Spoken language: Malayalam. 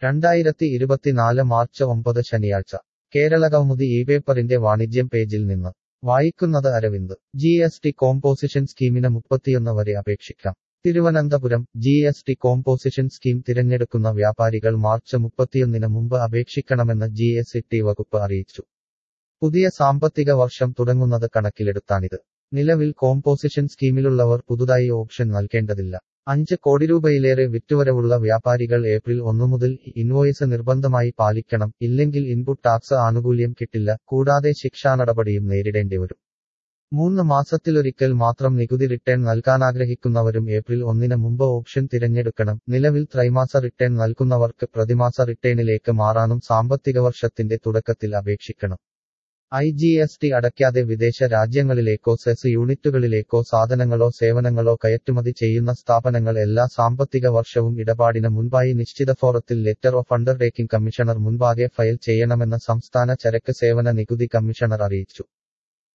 രണ്ടായിരത്തി ഇരുപത്തിനാല് മാർച്ച് ഒമ്പത് ശനിയാഴ്ച കേരളകൗമുദി ഈ പേപ്പറിന്റെ വാണിജ്യം പേജിൽ നിന്ന് വായിക്കുന്നത് Aravind G S T composition സ്കീമിന് മുപ്പത്തിയൊന്ന് വരെ അപേക്ഷിക്കാം Thiruvananthapuram G S T composition scheme തിരഞ്ഞെടുക്കുന്ന വ്യാപാരികൾ മാർച്ച് മുപ്പത്തിയൊന്നിന് മുമ്പ് അപേക്ഷിക്കണമെന്ന് ജി എസ് ടി വകുപ്പ് അറിയിച്ചു പുതിയ സാമ്പത്തിക വർഷം തുടങ്ങുന്നത് കണക്കിലെടുത്താണിത് നിലവിൽ കോമ്പോസിഷൻ സ്കീമിലുള്ളവർ പുതുതായി ഓപ്ഷൻ നൽകേണ്ടതില്ല അഞ്ച് കോടി രൂപയിലേറെ വിറ്റുവരവുള്ള വ്യാപാരികൾ ഏപ്രിൽ ഒന്നു മുതൽ ഇൻവോയ്സ് നിർബന്ധമായി പാലിക്കണം ഇല്ലെങ്കിൽ ഇൻപുട്ട് ടാക്സ് ആനുകൂല്യം കിട്ടില്ല കൂടാതെ ശിക്ഷാ നടപടിയും നേരിടേണ്ടി വരും മൂന്ന് മാസത്തിലൊരിക്കൽ മാത്രം നികുതി റിട്ടേൺ നൽകാനാഗ്രഹിക്കുന്നവരും ഏപ്രിൽ ഒന്നിന് മുമ്പ് ഓപ്ഷൻ തിരഞ്ഞെടുക്കണം നിലവിൽ ത്രൈമാസ റിട്ടേൺ നൽകുന്നവർക്ക് പ്രതിമാസ റിട്ടേണിലേക്ക് മാറാനും സാമ്പത്തിക വർഷത്തിന്റെ തുടക്കത്തിൽ അപേക്ഷിക്കണം ഐ ജി എസ് ടി അടയ്ക്കാതെ വിദേശ രാജ്യങ്ങളിലേക്കോ സെസ് യൂണിറ്റുകളിലേക്കോ സാധനങ്ങളോ സേവനങ്ങളോ കയറ്റുമതി ചെയ്യുന്ന സ്ഥാപനങ്ങൾ എല്ലാ സാമ്പത്തിക വർഷവും ഇടപാടിന് മുൻപായി നിശ്ചിത ഫോറത്തിൽ ലെറ്റർ ഓഫ് അണ്ടർടേക്കിംഗ് കമ്മീഷണർ മുൻപാകെ ഫയൽ ചെയ്യണമെന്ന് സംസ്ഥാന ചരക്ക് സേവന നികുതി കമ്മീഷണർ അറിയിച്ചു